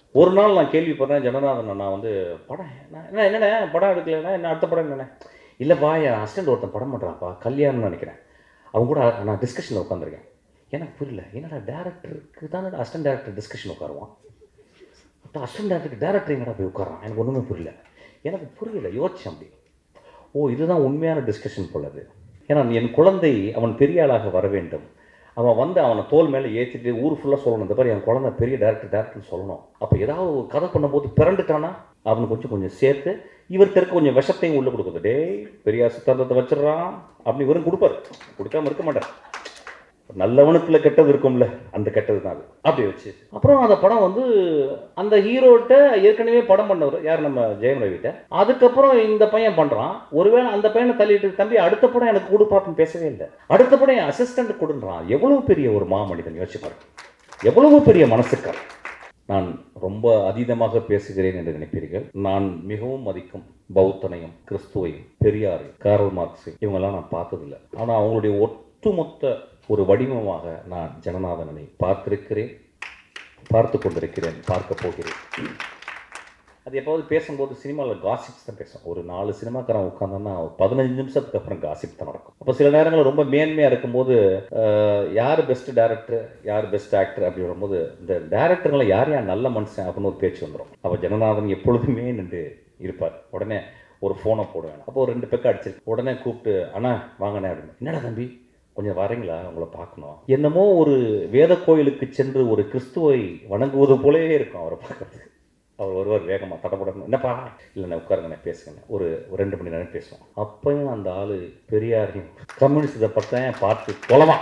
ஒரு நாள் நான் கேள்விப்படுறேன் ஜனநாதன் நான் வந்து படம் என்ன என்ன என்னண்ணே படம் எடுக்கலண்ணே என்ன அடுத்த படம் என்னண்ணே இல்லைப்பா என் அசிஸ்டன்ட் ஒருத்தன் படம் பண்ணுறான்ப்பா கல்யாணம்னு நினைக்கிறேன் அவங்க கூட நான் டிஸ்கஷனில் உட்காந்துருக்கேன் எனக்கு புரியல என்னடா டேரக்டருக்கு தானே அசிஸ்டன்ட் டேரக்டர் டிஸ்கஷன் உட்காருவான் அப்போ அசிஸ்டன்ட் டேரக்டருக்கு டேரக்டர் எங்கடா போய் உட்காரான் எனக்கு ஒன்றுமே புரியல எனக்கு புரியல யோசிச்சேன் அப்படி ஓ இதுதான் உண்மையான டிஸ்கஷன் போலது ஏன்னா என் குழந்தை அவன் பெரிய ஆளாக வர வேண்டும் அவன் வந்து அவனை தோல் மேலே ஏற்றிட்டு ஊர் ஃபுல்லாக சொல்லணும் இந்த மாதிரி என் குழந்தை பெரிய டேரக்டர் டேரக்டர்னு சொல்லணும் அப்போ ஏதாவது ஒரு கதை பண்ணும்போது பிறண்டுட்டானா அவனுக்கு கொஞ்சம் கொஞ்சம் சேர்த்து இவர் தெற்கு கொஞ்சம் விஷத்தையும் உள்ளே கொடுக்குது டேய் பெரியார் சித்தாந்தத்தை வச்சிடறான் அப்படி இவரும் கொடுப்பாரு கொடுக்காம இருக்க மாட்டார் நல்லவனுக்குள்ள கெட்டது இருக்கும்ல அந்த கெட்டது தான் அது அப்படி வச்சு அப்புறம் அந்த படம் வந்து அந்த ஹீரோட்ட ஏற்கனவே படம் பண்ணவர் யார் நம்ம ஜெயம் ரவிட்ட அதுக்கப்புறம் இந்த பையன் பண்றான் ஒருவேளை அந்த பையனை தள்ளிட்டு தம்பி அடுத்த படம் எனக்கு கொடுப்பாருன்னு பேசவே இல்லை அடுத்த படம் என் அசிஸ்டன்ட் கொடுன்றான் எவ்வளவு பெரிய ஒரு மாமனிதன் யோசிச்சு பாருங்க எவ்வளவு பெரிய மனசுக்கார் நான் ரொம்ப அதீதமாக பேசுகிறேன் என்று நினைப்பீர்கள் நான் மிகவும் மதிக்கும் பௌத்தனையும் கிறிஸ்துவையும் பெரியாரையும் காரல் மார்க்ஸையும் இவங்கெல்லாம் நான் பார்த்ததில்லை ஆனால் அவங்களுடைய ஒட்டுமொத்த ஒரு வடிவமாக நான் ஜனநாதனனை பார்த்திருக்கிறேன் பார்த்து கொண்டிருக்கிறேன் பார்க்க போகிறேன் அது எப்போது பேசும்போது சினிமாவில் காசிப்ஸ் தான் பேசும் ஒரு நாலு சினிமாக்காரன் உட்காந்தோன்னா பதினஞ்சு நிமிஷத்துக்கு அப்புறம் காசிப் தான் நடக்கும் அப்போ சில நேரங்களில் ரொம்ப மேன்மையாக இருக்கும்போது அஹ், யார் பெஸ்ட் டேரக்டர் யார் பெஸ்ட் ஆக்டர் அப்படி வரும்போது இந்த டேரக்டர்களை யார் யார் நல்ல மனுஷன் அப்படின்னு ஒரு பேச்சு வந்துடும் அப்போ ஜனநாதன் எப்பொழுதுமே நின்று இருப்பார் உடனே ஒரு ஃபோனை போடுவேன் அப்போ ஒரு ரெண்டு பெக்க அடிச்சிருக்கு உடனே கூப்பிட்டு அண்ணா வாங்கண்ணே அப்படின்னு என்னடா தம்பி கொஞ்சம் வரீங்களா உங்களை பார்க்கணும் என்னமோ ஒரு வேத கோயிலுக்கு சென்று ஒரு கிறிஸ்துவை வணங்குவது போலவே இருக்கும் அவரை பார்க்கறது அவர் ஒருவர் வேகமாக தடப்படணும் என்னப்பா இல்லைண்ணே உட்காருங்கண்ணே பேசுங்கண்ணே ஒரு ஒரு ரெண்டு மணி நேரம் பேசுவோம் அப்பயும் அந்த ஆள் பெரியாரையும் கம்யூனிஸ்டத்தை பற்றின பார்த்து தொலைவான்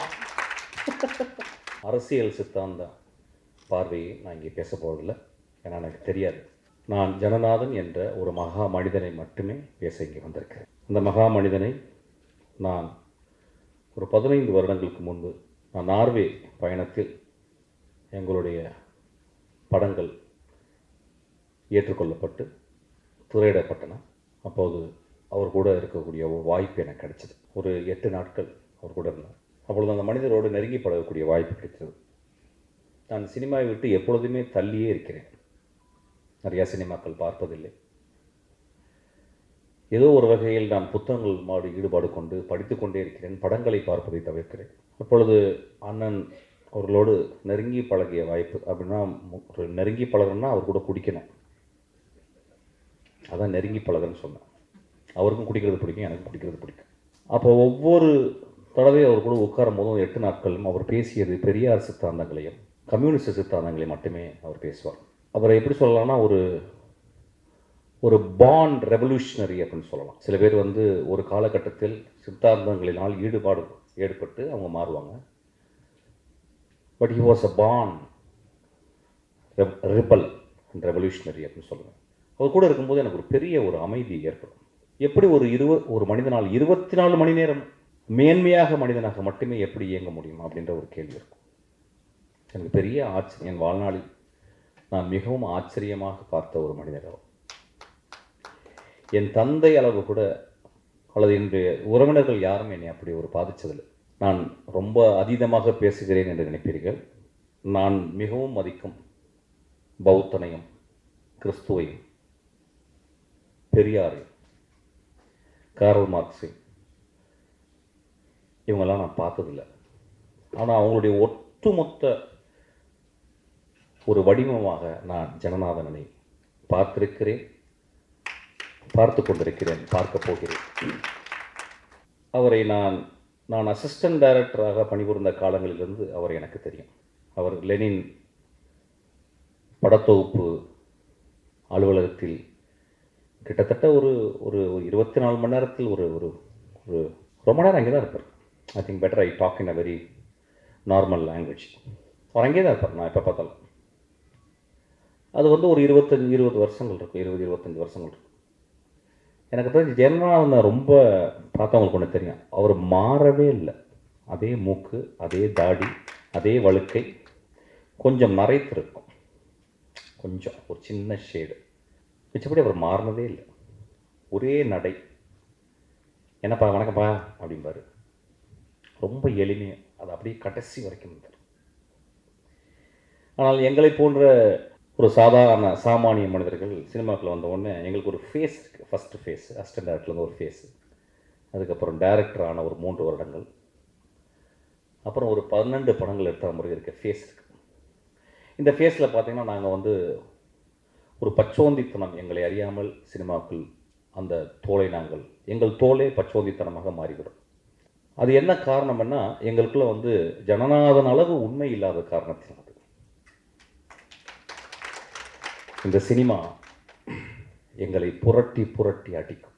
அரசியல் சித்தாந்தம் பார்வையை நான் இங்கே பேச போவதில்லை ஏன்னா எனக்கு தெரியாது நான் ஜனநாதன் என்ற ஒரு மகா மனிதனை மட்டுமே பேச இங்கே வந்திருக்கிறேன் அந்த மகா மனிதனை நான் ஒரு பதினைந்து வருடங்களுக்கு முன்பு நான் நார்வே பயணத்தில் எங்களுடைய படங்கள் ஏற்றுக்கொள்ளப்பட்டு திரையிடப்பட்டன அப்போது அவர் கூட இருக்கக்கூடிய ஒரு வாய்ப்பு எனக்கு கிடைச்சது ஒரு எட்டு நாட்கள் அவர் கூட இருந்தேன் அப்பொழுது அந்த மனிதரோடு நெருங்கி பழகக்கூடிய வாய்ப்பு கிடைத்தது நான் சினிமாவை விட்டு எப்பொழுதுமே தள்ளியே இருக்கிறேன் நிறையா சினிமாக்கள் பார்ப்பதில்லை ஏதோ ஒரு வகையில் நான் புத்தகங்கள் மாடு ஈடுபாடு கொண்டு படித்துக் கொண்டே இருக்கிறேன் படங்களை பார்ப்பதை தவிர்க்கிறேன் அப்பொழுது அண்ணன் அவர்களோடு நெருங்கி பழகிய வாய்ப்பு அப்படின்னா மு- ஒரு நெருங்கி பழகணும்னா அவர் கூட குடிக்கணும் அதான் நெருங்கி பழகுன்னு சொன்னேன் அவருக்கும் குடிக்கிறது பிடிக்கும் எனக்கும் குடிக்கிறது பிடிக்கும் அப்போ ஒவ்வொரு தடவையும் அவர் கூட உட்காரும் போதும் எட்டு நாட்களும் அவர் பேசியது பெரியார் சித்தாந்தங்களையும் கம்யூனிஸ்ட் சித்தாந்தங்களையும் மட்டுமே அவர் பேசுவார் அவரை எப்படி சொல்லலாம்னா ஒரு ஒரு பாண்ட் ரெவல்யூஷனரி அப்படின்னு சொல்லலாம் சில பேர் வந்து ஒரு காலகட்டத்தில் சித்தாந்தங்களினால் ஈடுபாடு ஏற்பட்டு அவங்க மாறுவாங்க but he was a born rebel and revolutionary அப்படின்னு சொல்லுவேன் அவர் கூட இருக்கும்போது எனக்கு ஒரு பெரிய ஒரு அமைதி ஏற்படும் எப்படி ஒரு இருவ ஒரு மனிதனால் இருபத்தி நாலு மணி நேரம் மேன்மையாக மனிதனாக மட்டுமே எப்படி இயங்க முடியும் அப்படின்ற ஒரு கேள்வி இருக்கும் எனக்கு பெரிய ஆச்சரியம் என் வாழ்நாளில் நான் மிகவும் ஆச்சரியமாக பார்த்த ஒரு மனிதர் அவர் என் தந்தை அளவு கூட அல்லது என்னுடைய உறவினர்கள் யாரும் என்னை அப்படி ஒரு பாதிச்சதில்லை நான் ரொம்ப அதீதமாக பேசுகிறேன் என்று நினைப்பீர்கள் நான் மிகவும் மதிக்கும் பௌத்தனையும் கிறிஸ்துவையும் பெரியாரையும் காரல் மார்க்ஸையும் இவங்கெல்லாம் நான் பார்த்ததில்லை ஆனால் அவங்களுடைய ஒட்டுமொத்த ஒரு வடிவமாக நான் ஜனநாதனனை பார்த்திருக்கிறேன் பார்த்து கொண்டிருக்கிறேன் பார்க்க போகிறேன் அவரை நான் நான் அசிஸ்டன்ட் டைரக்டராக பணிபுரிந்த காலங்களிலிருந்து அவர் எனக்கு தெரியும் அவர் லெனின் படத்தொகுப்பு அலுவலகத்தில் கிட்டத்தட்ட ஒரு ஒரு இருபத்தி நாலு மணி நேரத்தில் ஒரு ஒரு ஒரு ரொம்ப நேரம் அங்கே தான் இருப்பார் I think better I talk in a very normal language அவர் அங்கே தான் இருப்பார் நான் எப்போ பார்த்தாலும் அது வந்து ஒரு இருபத்தஞ்சு இருபது வருஷங்கள் இருக்கும் இருபது இருபத்தஞ்சு வருஷங்கள் இருக்கும் எனக்கு தெரிஞ்சு ஜெயலலிதா ரொம்ப பார்த்தவங்களுக்கு ஒன்று தெரியும் அவர் மாறவே இல்லை அதே மூக்கு அதே தாடி அதே வழுக்கை கொஞ்சம் நரைத்திருக்கும் கொஞ்சம் ஒரு சின்ன ஷேடு மிச்சப்படி அவர் மாறினதே இல்லை ஒரே நடை என்னப்பா வணக்கம்ப்பா அப்படிம்பாரு ரொம்ப எளிமையாக அது அப்படியே கடைசி வரைக்கும் இருந்தார் ஆனால் எங்களை போன்ற ஒரு சாதாரண சாமானிய மனிதர்கள் சினிமாக்குள்ள வந்த உடனே எங்களுக்கு ஒரு ஃபேஸ் இருக்குது ஃபஸ்ட்டு ஃபேஸ் அசிஸ்டன்ட் டேரக்டர்லேருந்து ஒரு ஃபேஸ் அதுக்கப்புறம் டைரக்டர் ஆன ஒரு மூன்று வருடங்கள் அப்புறம் ஒரு பன்னெண்டு படங்கள் எடுத்த முறை இருக்க ஃபேஸ் இருக்கு இந்த ஃபேஸில் பார்த்தீங்கன்னா நாங்கள் வந்து ஒரு பச்சோந்தித்தனம் எங்களை அறியாமல் சினிமாக்கள் அந்த தோலை நாங்கள் எங்கள் தோலே பச்சோந்தித்தனமாக மாறிவிடும் அது என்ன காரணம்னா எங்களுக்குள்ள வந்து ஜனநாதன் அளவு உண்மை இல்லாத காரணத்தினால் அது இந்த சினிமா எங்களை புரட்டி புரட்டி அடிக்கும்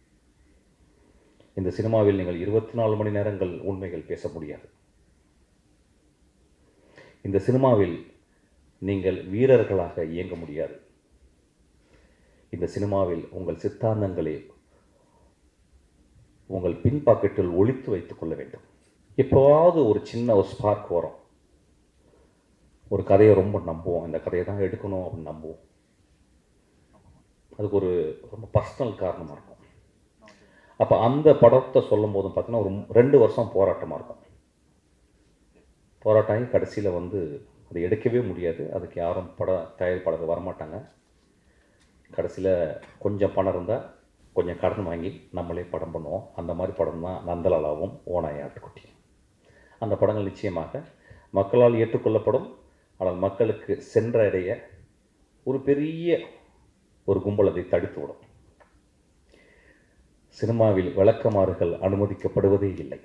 இந்த சினிமாவில் நீங்கள் இருபத்தி நாலு மணி நேரங்கள் உண்மைகள் பேச முடியாது இந்த சினிமாவில் நீங்கள் வீரர்களாக இயங்க முடியாது இந்த சினிமாவில் உங்கள் சித்தாந்தங்களை உங்கள் பின் பாக்கெட்டில் ஒழித்து வைத்துக் கொள்ள வேண்டும் எப்போவாவது ஒரு சின்ன ஒரு ஸ்பார்க் வரும் ஒரு கதையை ரொம்ப நம்புவோம் இந்த கதையை தான் எடுக்கணும் அப்படின்னு நம்புவோம் அதுக்கு ஒரு ரொம்ப பர்சனல் காரணமாக இருக்கும் அப்போ அந்த படத்தை சொல்லும் போதும் பார்த்தீங்கன்னா ஒரு ரெண்டு வருஷம் போராட்டமாக இருக்கும் போராட்டம் ஆகி கடைசியில் வந்து அதை எடுக்கவே முடியாது அதுக்கு யாரும் பட தயாரிப்பாளர்கள் வரமாட்டாங்க கடைசியில் கொஞ்சம் பணம் இருந்தால் கொஞ்சம் கடன் வாங்கி நம்மளே படம் பண்ணுவோம் அந்த மாதிரி படம் தான் நந்தலாலாவும் ஓனாய் ஆட்டுக்குட்டி அந்த படங்கள் நிச்சயமாக மக்களால் ஏற்றுக்கொள்ளப்படும் ஆனால் மக்களுக்கு சென்றடைய ஒரு பெரிய ஒரு கும்பல் அதை தடுத்து விடும் சினிமாவில் விளக்கமாறுகள் அனுமதிக்கப்படுவதே இல்லை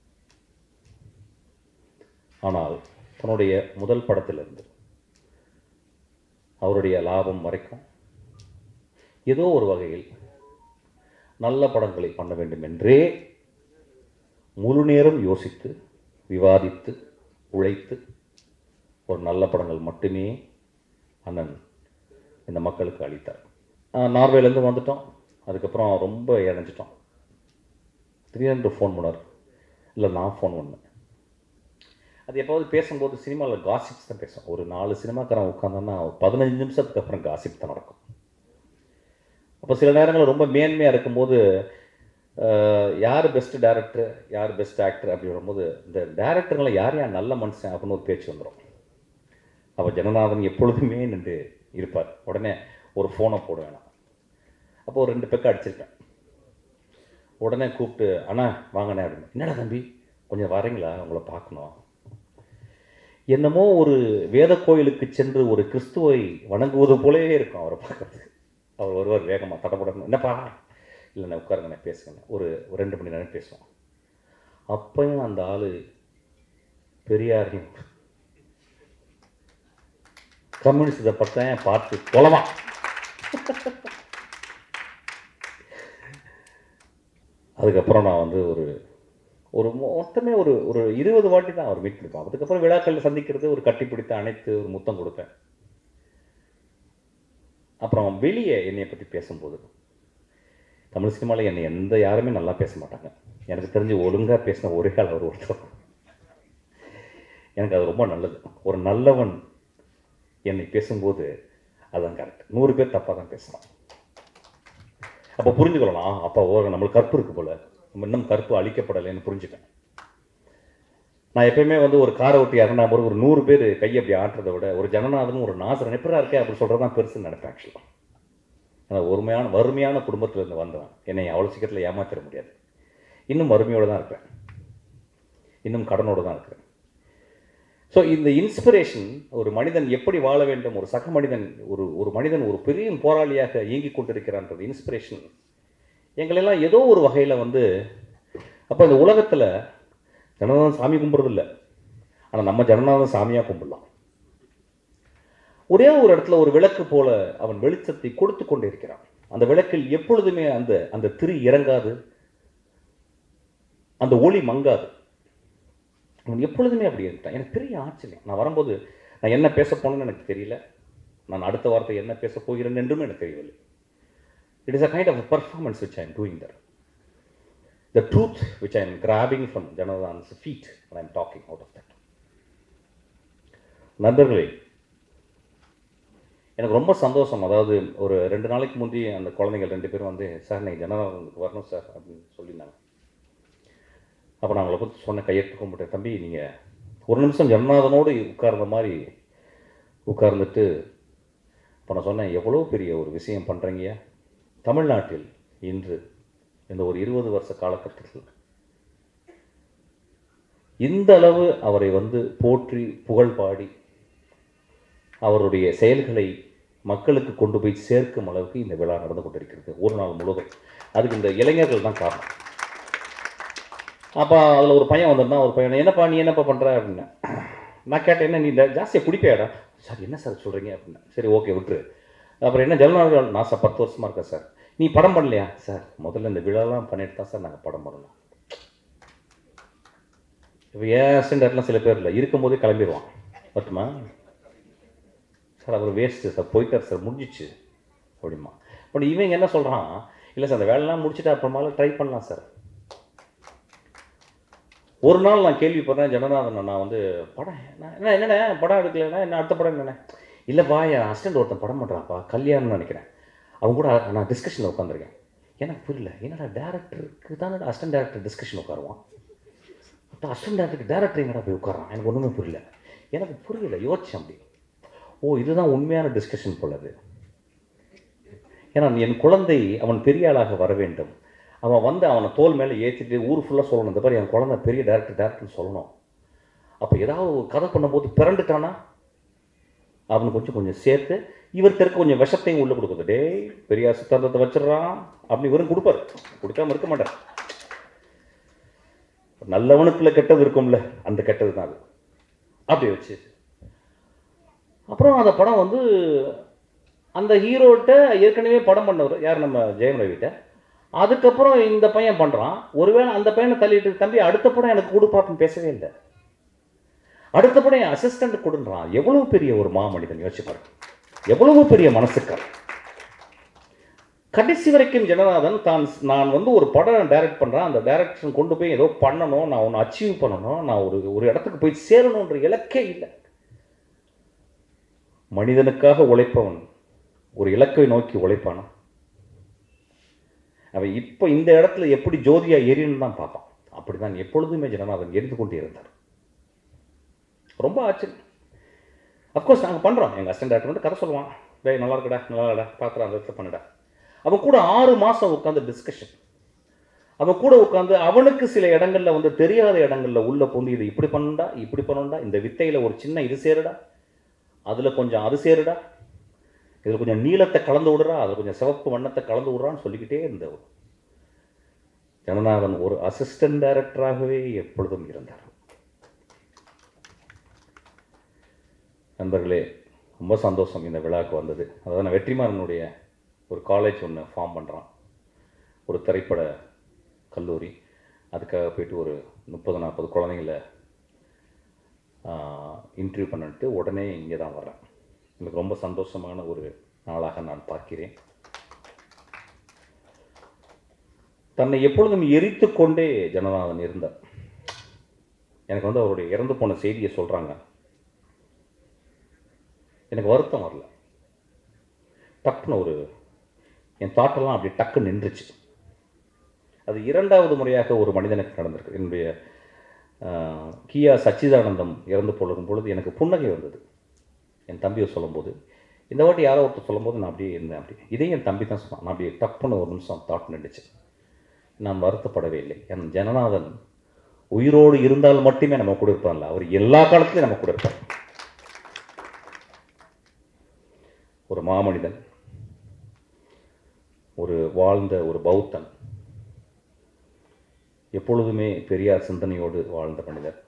ஆனால் தன்னுடைய முதல் படத்திலிருந்து அவருடைய லாபம் வரைக்கும் ஏதோ ஒரு வகையில் நல்ல படங்களை பண்ண வேண்டும் என்றே முழு நேரம் யோசித்து விவாதித்து உழைத்து ஒரு நல்ல படங்கள் மட்டுமே அண்ணன் இந்த மக்களுக்கு அளித்தார் ஆஹ் நார்வேலேருந்து வந்துட்டோம் அதுக்கப்புறம் ரொம்ப இணைஞ்சிட்டோம் திடீரென்று ஃபோன் பண்ணார் இல்லை நான் ஃபோன் பண்ணேன் அது எப்போது பேசும்போது சினிமாவில் காசிப்ஸ் தான் பேசும் ஒரு நாலு சினிமாக்காரன் உட்காந்தோன்னா பதினஞ்சு நிமிஷத்துக்கு அப்புறம் காசிப் தான் நடக்கும் அப்போ சில நேரங்களில் ரொம்ப மேன்மையாக இருக்கும்போது ஆஹ், யார் பெஸ்ட் டேரக்டர் யார் பெஸ்ட் ஆக்டர் அப்படி வரும்போது இந்த டேரக்டருங்களை யார் யார் நல்ல மனுஷன் அப்படின்னு ஒரு பேச்சு வந்துடும் அப்போ ஜனநாதன் எப்பொழுதுமே நின்று இருப்பார் உடனே ஒரு ஃபோனை போட வேணாம் அப்போ ஒரு ரெண்டு பெக்க அடிச்சிருப்பேன் உடனே கூப்பிட்டு அண்ணா வாங்கண்ணே அப்படின்னு என்னடா தம்பி கொஞ்சம் வரீங்களா உங்களை பார்க்கணும் என்னமோ ஒரு வேத கோயிலுக்கு சென்று ஒரு கிறிஸ்துவை வணங்குவது போலவே இருக்கும் அவரை பார்க்கறது அவர் வருவார் வேகமாக தடப்படணும் என்னப்பா இல்லைண்ணே உட்காருங்கண்ணே பேசுங்கண்ணே ஒரு ஒரு ரெண்டு மணி நேரம் பேசுவோம் அப்பயும் அந்த ஆள் பெரியாரையும் கம்யூனிஸ்டத்தை பற்றின பார்த்து தொலைமா அதுக்கப்புறம் நான் வந்து ஒரு ஒரு மொ- மொத்தமே ஒரு ஒரு இருபது வாட்டி தான் அவர் மீட் பண்ணிப்போம் அதுக்கப்புறம் விழாக்களில் சந்திக்கிறது ஒரு கட்டி பிடித்து அணைத்து ஒரு முத்தம் கொடுப்பேன் அப்புறம் வெளியே என்னைய பற்றி பேசும்போது தமிழ் சினிமாவில் என்னை எந்த யாருமே நல்லா பேச மாட்டாங்க எனக்கு தெரிஞ்சு ஒழுங்காக பேசின ஒரே ஆள் அவர் ஒருத்தர் எனக்கு அது ரொம்ப நல்லது ஒரு நல்லவன் என்னை பேசும்போது அதுதான் கரெக்ட் நூறு பேர் தப்பாக தான் பேசலாம் அப்போ புரிஞ்சுக்கலாம் அப்போ ஓ நம்மளுக்கு கற்பு இருக்கு போல நம்ம இன்னும் கற்பு அழிக்கப்படலைன்னு புரிஞ்சுட்டேன் நான் எப்பயுமே வந்து ஒரு காரை ஓட்டி இறங்கினா போது ஒரு நூறு பேர் கையை அப்படி ஆட்டுறதை விட ஒரு ஜனநாதனும் ஒரு நாசரன் எப்படா இருக்கே அப்படி சொல்கிறது தான் பெருசுன்னு நினைப்பேன் ஆக்சுவலாக ஆனால் ஒருமையான வறுமையான குடும்பத்துல இருந்து வந்தவன் என்னை அவ்வளோ சீக்கிரத்தில் ஏமாத்திட முடியாது இன்னும் வறுமையோடு தான் இருப்பேன் இன்னும் கடனோடு தான் இருக்கிறேன் ஸோ இந்த இன்ஸ்பிரேஷன் ஒரு மனிதன் எப்படி வாழ வேண்டும் ஒரு சக மனிதன் ஒரு ஒரு மனிதன் ஒரு பெரிய போராளியாக இயங்கிக் கொண்டிருக்கிறான்றது இன்ஸ்பிரேஷன் எங்களெல்லாம் ஏதோ ஒரு வகையில் வந்து அப்போ இந்த உலகத்தில் ஜனநாதன் சாமி கும்பிட்றது இல்லை ஆனால் நம்ம ஜனநாதன் சாமியாக கும்பிடலாம் ஒரே ஒரு இடத்துல ஒரு விளக்கு போல அவன் வெளிச்சத்தை கொடுத்து கொண்டே இருக்கிறான் அந்த விளக்கில் எப்பொழுதுமே அந்த அந்த திரி இறங்காது அந்த ஒளி மங்காது அவன் எப்பொழுதுமே அப்படி இருக்கான் எனக்கு பெரிய ஆச்சரியம் நான் வரும்போது நான் என்ன பேச போனேன்னு எனக்கு தெரியல நான் அடுத்த வார்த்தை என்ன பேச போகிறேன் என்றும் எனக்கு தெரியவில்லை it is a kind of performance which I am doing there the truth which I am grabbing from Jonathan's feet I am talking out of that நண்பர்களே எனக்கு ரொம்ப சந்தோஷம் அதாவது ஒரு ரெண்டு நாளைக்கு முந்தி அந்த குழந்தைகள் ரெண்டு பேரும் வந்து சார் நீங்கள் ஜனநாதனுக்கு வரணும் சார் அப்படின்னு சொல்லியிருந்தாங்க அப்போ நான் அவங்கள பற்றி சொன்ன கையெழுத்து கும்பிட்டேன் தம்பி நீங்கள் ஒரு நிமிஷம் ஜனநாதனோடு உட்கார்ந்த மாதிரி உட்கார்ந்துட்டு இப்போ நான் சொன்னேன் எவ்வளோ பெரிய ஒரு விஷயம் பண்ணுறீங்க தமிழ்நாட்டில் இன்று இந்த ஒரு இருபது வருஷ காலகட்டத்தில் இந்த அளவு அவரை வந்து போற்றி புகழ் பாடி அவருடைய செயல்களை மக்களுக்கு கொண்டு போய் சேர்க்கும் அளவுக்கு இந்த விழா நடந்து கொண்டிருக்கிறது ஒரு நாள் முழுவதும் அதுக்கு இந்த இளைஞர்கள் தான் காரணம் அப்போ அதில் ஒரு பையன் வந்திருந்தான் ஒரு பையன் என்னப்பா நீ என்னப்பா பண்ணுற அப்படின்னேன் நான் கேட்டேன் என்ன நீ இந்த ஜாஸ்தியாக குடிப்பேடா சார் என்ன சார் சொல்கிறீங்க அப்படின்னா சரி ஓகே விட்டுரு அப்புறம் என்ன ஜெகநாதன் நான் சார் பத்து வருஷமாக இருக்கேன் சார் நீ படம் பண்ணலையா சார் முதல்ல இந்த விழாலாம் பண்ணிட்டு தான் சார் நாங்கள் படம் பண்ணணும் இப்போ ஏன் அசிஸ்டன்ட்லாம் சில பேர் இல்லை இருக்கும்போதே கிளம்பிடுவான் பட்டுமா சார் அவர் வேஸ்ட்டு சார் போயிட்டார் சார் முடிஞ்சிச்சு அப்படிமா பட் இவங்க என்ன சொல்கிறான் இல்லை சார் அந்த வேலைலாம் முடிச்சுட்டு அப்புறமால ட்ரை பண்ணலாம் சார் ஒரு நாள் நான் கேள்விப்படுறேன் ஜனநாதன் நான் வந்து படம் நான் என்ன என்னண்ணே படம் எடுக்கலைன்னா என்ன அடுத்த படம் என்னண்ணே இல்லைப்பா என் அசிஸ்டன்ட் ஒருத்தன் படம் பண்ணுறான்ப்பா கல்யாணம்னு நினைக்கிறேன் அவங்க கூட நான் டிஸ்கஷனில் உட்காந்துருக்கேன் எனக்கு புரியல என்னடா டேரக்டருக்கு தானே அசிஸ்டன்ட் டேரக்டர் டிஸ்கஷன் உட்காருவான் அப்போ அசிஸ்டன்ட் டேரக்டருக்கு டேரக்டர் எங்கடா போய் உட்காரான் எனக்கு ஒன்றுமே புரியல எனக்கு புரியல யோசிச்சேன் அப்படி ஓ இதுதான் உண்மையான டிஸ்கஷன் போலது ஏன்னா என் குழந்தை அவன் பெரிய ஆளாக வர வேண்டும் அவன் வந்து அவனை தோல் மேலே ஏற்றிட்டு ஊர் ஃபுல்லாக சொல்லணும் இந்த மாதிரி என் குழந்தை பெரிய டேரக்டர் டேரக்டர்னு சொல்லணும் அப்போ ஏதாவது ஒரு கதை பண்ணும்போது பிறண்டுட்டானா அவனுக்கு கொஞ்சம் கொஞ்சம் சேர்த்து இவர் தெற்கு கொஞ்சம் விஷத்தையும் உள்ளே கொடுக்குது டேய் பெரிய சித்தாந்தத்தை வச்சிடுறான் அப்படி இவரும் கொடுப்பாரு கொடுக்காம இருக்க மாட்டார் நல்லவனுக்குள்ள கெட்டது இருக்கும்ல அந்த கெட்டது தான் அது அப்படி வச்சு அப்புறம் அந்த படம் வந்து அந்த ஹீரோட்ட ஏற்கனவே படம் பண்ணவர் யார் நம்ம ஜெயம் ரவிட்ட அதுக்கப்புறம் இந்த பையன் பண்ணுறான் ஒருவேளை அந்த பையனை தள்ளிட்டு தம்பி அடுத்த படம் எனக்கு கொடுப்பாப்புன்னு பேசவே இல்லை அடுத்த படம் என் அசிஸ்டண்ட் கொடுன்றான் எவ்வளவு பெரிய ஒரு மாமனிதன் யோசிச்சு பாருங்க எவ்வளவு பெரிய மனசுக்கள் கடைசி வரைக்கும் ஜனநாதன் தான் நான் வந்து ஒரு படம் டைரக்ட் பண்ணுறேன் அந்த டைரக்ஷன் கொண்டு போய் ஏதோ பண்ணணும் நான் ஒன்று அச்சீவ் பண்ணணும் நான் ஒரு ஒரு இடத்துக்கு போய் சேரணுன்ற இலக்கே இல்லை மனிதனுக்காக உழைப்பவன் ஒரு இலக்கை நோக்கி உழைப்பானா அவன் இப்போ இந்த இடத்துல எப்படி ஜோதியா எரியணும் தான் பார்ப்பான் அப்படிதான் எப்பொழுதுமே ஜனநாதன் எரிந்து கொண்டே இருந்தார் ரொம்ப ஆச்சரியம் அஃப்கோர்ஸ் நாங்கள் பண்ணுறோம் எங்கள் அசிஸ்டன்ட் டேரக்டர் வந்து கதை சொல்லுவான் டேய் நல்லா இருக்குடா நல்லா இல்லடா பார்க்குறேன் அந்த இடத்துல பண்ணுடா அவன் கூட ஆறு மாதம் உட்காந்து டிஸ்கஷன் அவன் கூட உட்காந்து அவனுக்கு சில இடங்கள்ல வந்து தெரியாத இடங்கள்ல உள்ள பொந்து இது இப்படி பண்ணுடா இப்படி பண்ணுடா இந்த வித்தையில ஒரு சின்ன இது சேருடா அதுல கொஞ்சம் அது சேருடா இதில் கொஞ்சம் நீளத்தை கலந்து விடுறா அதில் கொஞ்சம் சிவப்பு வண்ணத்தை கலந்து விடுறான்னு சொல்லிக்கிட்டே இருந்தவர் ஜனநாதன் ஒரு அசிஸ்டன்ட் டைரக்டராகவே எப்பொழுதும் இருந்தார் நண்பர்களே ரொம்ப சந்தோஷம் இந்த விழாவுக்கு வந்தது அதாவது நான் வெற்றிமாறனுடைய ஒரு காலேஜ் ஒன்று ஃபார்ம் பண்ணுறான் ஒரு திரைப்பட கல்லூரி அதுக்காக போயிட்டு ஒரு முப்பது நாற்பது குழந்தைங்கள இன்டர்வியூ பண்ணிட்டு உடனே இங்கே தான் வரேன் எனக்கு ரொம்ப சந்தோஷமான ஒரு நாளாக நான் பார்க்கிறேன் தன்னை எப்பொழுதும் எரித்து கொண்டே ஜனநாதன் இருந்தார் எனக்கு வந்து அவருடைய இறந்து போன செய்தியை சொல்கிறாங்க எனக்கு வருத்தம் வரல டக்குன்னு ஒரு என் தாட்டெல்லாம் அப்படி டக்கு நின்றுச்சு அது இரண்டாவது முறையாக ஒரு மனிதனுக்கு நடந்திருக்கு என்னுடைய ஆஹ், கியா சச்சிதானந்தம் இறந்து போகும் பொழுது எனக்கு புன்னகை வந்தது என் தம்பியை சொல்லும்போது இந்த வாட்டி யாரோ ஒருத்தர் சொல்லும்போது நான் அப்படியே இருந்தேன் அப்படி இதே என் தம்பி தான் சொன்னான் நான் அப்படியே டப்புன்னு ஒரு நிமிஷம் தாட் நின்றுச்சு நான் வருத்தப்படவே இல்லை என் ஜனநாதன் உயிரோடு இருந்தால் மட்டுமே நம்ம கூட இருப்பான்ல அவர் எல்லா காலத்துலையும் நம்ம கூட இருப்பார் ஒரு மாமனிதன் ஒரு வாழ்ந்த ஒரு பௌத்தன் எப்பொழுதுமே பெரியார் சிந்தனையோடு வாழ்ந்த மனிதர்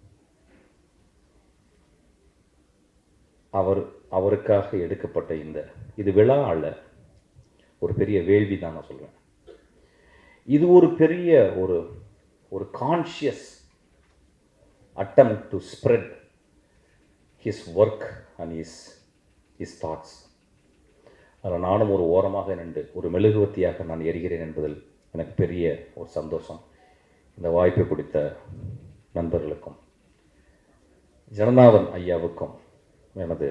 அவர் அவருக்காக எடுக்கப்பட்ட இந்த இது விழா அல்ல ஒரு பெரிய வேள்வி தான் நான் சொல்றேன் இது ஒரு பெரிய ஒரு ஒரு conscious attempt to spread his work and his his thoughts அதில் நானும் ஒரு ஓரமாக நின்று ஒரு மெழுகுவர்த்தியாக நான் எரிகிறேன் என்பதில் எனக்கு பெரிய ஒரு சந்தோஷம் இந்த வாய்ப்பை கொடுத்த நண்பர்களுக்கும் ஜனநாதன் ஐயாவுக்கும் எனது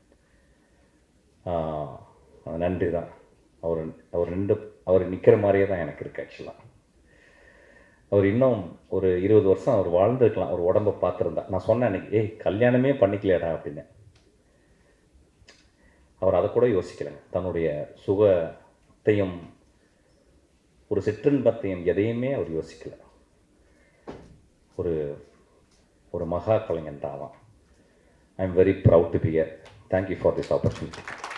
ஆஹ், நன்றி தான் அவர் அவர் நின்று அவர் நிற்கிற மாதிரியே தான் எனக்கு இருக்கு ஆக்சுவலாக அவர் இன்னும் ஒரு இருபது வருஷம் அவர் வாழ்ந்துருக்கலாம் அவர் உடம்ப பார்த்துருந்தா நான் சொன்னேன் அன்னைக்கு ஏய் கல்யாணமே பண்ணிக்கலையாடா அப்படின்னு அவர் அதை கூட யோசிக்கலைங்க தன்னுடைய சுகத்தையும் ஒரு சிற்றின்பத்தையும் எதையுமே அவர் யோசிக்கல ஒரு ஒரு மகா கலைஞன் தான் அவன் I am very proud to be thank you for this opportunity